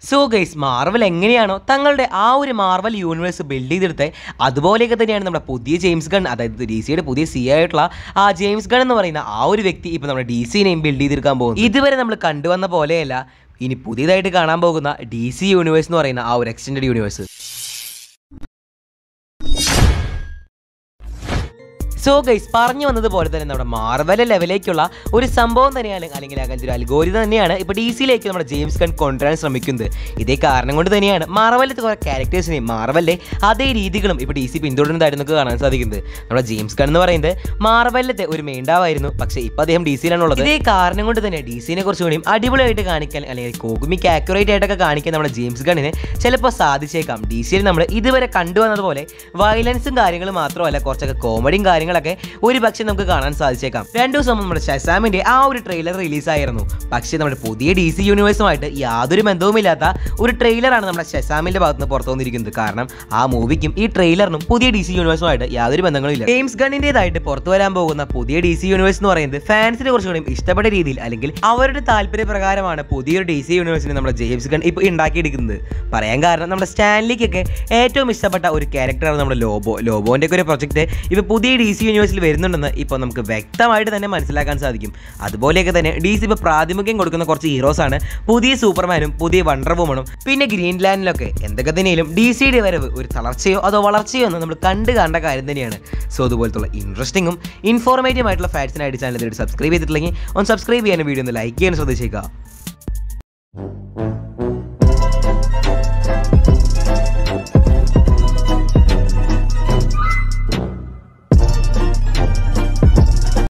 so guys Marvel എങ്ങനെയാണോ തങ്ങളുടെ ആ ഒരു മാർവൽ യൂണിവേഴ്സ് ബിൽഡ് ചെയ്തെടുത്ത് അതുപോലെയൊക്കെ തന്നെയാണ് നമ്മുടെ പുതിയ ജെയിംസ് ഗൺ അതായത് ഡി സിയുടെ പുതിയ സി ആയിട്ടുള്ള ആ ജെയിംസ് ഗൺ എന്ന് പറയുന്ന ആ ഒരു വ്യക്തി ഇപ്പോൾ നമ്മുടെ ഡി സിനെയും ബിൽഡ് ചെയ്തെടുക്കാൻ പോകുന്നു ഇതുവരെ നമ്മൾ കണ്ടുവന്ന പോലെയല്ല ഇനി പുതിയതായിട്ട് കാണാൻ പോകുന്ന ഡി സി യൂണിവേഴ്സ് എന്ന് പറയുന്ന ആ ഒരു എക്സ്റ്റൻഡ് യൂണിവേഴ്സ് സോ ഗൈസ് പറഞ്ഞു വന്നതുപോലെ തന്നെ നമ്മുടെ മാർവൽ ലെവലിലേക്കുള്ള ഒരു സംഭവം തന്നെയാണ് അല്ലെങ്കിൽ അങ്ങനത്തെ ഒരു അൽഗോരിതം തന്നെയാണ് ഇപ്പോൾ ഡി സിയിലേക്ക് നമ്മുടെ ജെയിംസ് ഗൺ കൊണ്ടുവരാൻ ശ്രമിക്കുന്നത് ഇതേ കാരണം കൊണ്ട് തന്നെയാണ് മാർവലിലത്തെ കുറേ ക്യാരക്ടേഴ്സിനെയും മാർവലിലെ അതേ രീതികളും ഇപ്പോൾ ഡി സി പിന്തുടരുന്നതായിട്ട് നമുക്ക് കാണാൻ സാധിക്കുന്നത് നമ്മുടെ ജെയിംസ് ഗൺ എന്ന് പറയുന്നത് മാർവലിലത്തെ ഒരു മെയിൻഡാവായിരുന്നു പക്ഷേ ഇപ്പോൾ അദ്ദേഹം ഡി സിയിലാണ് ഉള്ളത് ഇതേ കാരണം കൊണ്ട് തന്നെ ഡി സിനെ കുറച്ച് കൂടിയും അടിപൊളിയായിട്ട് കാണിക്കാൻ അല്ലെങ്കിൽ കോമിക്ക് ആക്യുറേറ്റ് ആയിട്ടൊക്കെ കാണിക്കാൻ നമ്മുടെ ജെയിംസ് ഗണ്ണിന് ചിലപ്പോൾ സാധിച്ചേക്കാം ഡി സിയിൽ നമ്മൾ ഇതുവരെ കണ്ടുവന്നതുപോലെ വയലൻസും കാര്യങ്ങളും മാത്രമല്ല കുറച്ചൊക്കെ കോമഡിയും കാര്യങ്ങളൊക്കെ ഒരു പക്ഷേ നമുക്ക് കാണാൻ സാധിച്ചേക്കാം രണ്ടു ദിവസം മുമ്പ് നമ്മുടെ ഷസാമിന്റെ ആ ഒരു ട്രെയിലർ റിലീസായിരുന്നു പക്ഷേ നമ്മുടെ പുതിയ ഡി സി യൂണിവേഴ്സുമായിട്ട് യാതൊരു ബന്ധവുമില്ലാത്ത ഒരു ട്രെയിലറാണ് നമ്മുടെ ഷസാമിന്റെ ഭാഗത്ത് നിന്ന് പുറത്തു വന്നിരിക്കുന്നത് കാരണം ആ മൂവിക്കും ഈ ട്രെയിലറിനും പുതിയ ഡി സി യൂണിവേഴ്സുമായിട്ട് യാതൊരു ബന്ധങ്ങളും ഇല്ല ജെയിംസ് ഗണ്ണിൻ്റെതായിട്ട് പുറത്തു വരാൻ പോകുന്ന പുതിയ ഡി സി യൂണിവേഴ്സ് എന്ന് പറയുന്നത് ഫാൻസിനെ കുറച്ചുകൂടി ഇഷ്ടപ്പെട്ട രീതിയിൽ അല്ലെങ്കിൽ അവരുടെ താല്പര്യ പ്രകാരമാണ് പുതിയൊരു ഡി സി യൂണിവേഴ്സിനെ നമ്മുടെ ജെയിംസ് ഗൺ ഇപ്പോൾ ഉണ്ടാക്കിയെടുക്കുന്നത് പറയാൻ കാരണം നമ്മുടെ സ്റ്റാൻലിക്കൊക്കെ ഏറ്റവും ഇഷ്ടപ്പെട്ട ഒരു ക്യാരക്ടറാണ് നമ്മുടെ ലോബോ ലോബോൻ്റെ ഒക്കെ ഒരു പ്രൊജക്റ്റ് ഇപ്പോൾ പുതിയ ഡി സി യൂണിവേഴ്സിൽ വരുന്നുണ്ടെന്ന് ഇപ്പോൾ നമുക്ക് വ്യക്തമായിട്ട് തന്നെ മനസ്സിലാക്കാൻ സാധിക്കും അതുപോലെയൊക്കെ തന്നെ ഡി സി ഇപ്പോൾ പ്രാതിനിധ്യം കൊടുക്കുന്ന കുറച്ച് ഹീറോസാണ് പുതിയ സൂപ്പർമാനും പുതിയ വണ്ടർ വുമണും പിന്നെ ഗ്രീൻലാൻഡിലൊക്കെ എന്തൊക്കെ തന്നെയും ഡി സിയുടെ വരവ് ഒരു തളർച്ചയോ അതോ വളർച്ചയോ എന്ന് നമ്മൾ കണ്ടു കണ്ട കാര്യം തന്നെയാണ് സോ അതുപോലത്തുള്ള ഇൻട്രസ്റ്റിംഗും ഇൻഫോർമേറ്റീവ് ആയിട്ടുള്ള ഫാക്ട്സിനായിട്ട് ചാനൽ സബ്സ്ക്രൈബ് ചെയ്തിട്ടില്ലെങ്കിൽ ഒന്ന് സബ്സ്ക്രൈബ് ചെയ്യാൻ വീഡിയോ ഒന്ന് ലൈക്ക് ചെയ്യാൻ ശ്രദ്ധിച്ചേക്കുക